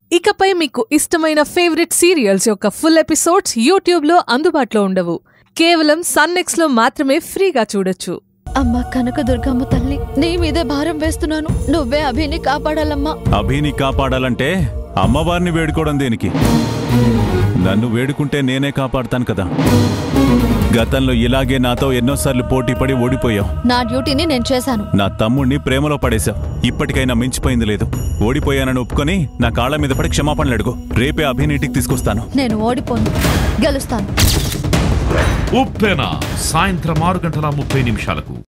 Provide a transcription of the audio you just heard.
ఇకపై మీకు ఇష్టమైన ఫేవరెట్ సీరియల్స్ యొక్క ఫుల్ ఎపిసోడ్స్ యూట్యూబ్లో అందుబాటులో ఉండవు కేవలం సన్నెక్స్ లో మాత్రమే ఫ్రీగా చూడొచ్చు అమ్మ కనకదుర్గమ్మ తల్లి నీ మీదే భారం వేస్తున్నాను నువ్వే అభిని కాపాడాలమ్మా అభిని కాపాడాలంటే అమ్మవారిని వేడుకోవడం దేనికి నన్ను వేడుకుంటే నేనే కాపాడతాను కదా గతంలో ఇలాగే నాతో ఎన్నోసార్లు పోటీ పడి ఓడిపోయావు నా డ్యూటీని నేను చేశాను నా తమ్ముణ్ణి ప్రేమలో పడేశావు ఇప్పటికైనా మించిపోయింది లేదు ఓడిపోయానని ఒప్పుకొని నా కాళ్ళ మీద పడి క్షమాపణలు అడుగు రేపే అభినీటికి తీసుకొస్తాను నేను ఓడిపోను గెలుస్తాను ఉప్పెన సాయంత్రం ఆరు గంటల ముప్పై నిమిషాలకు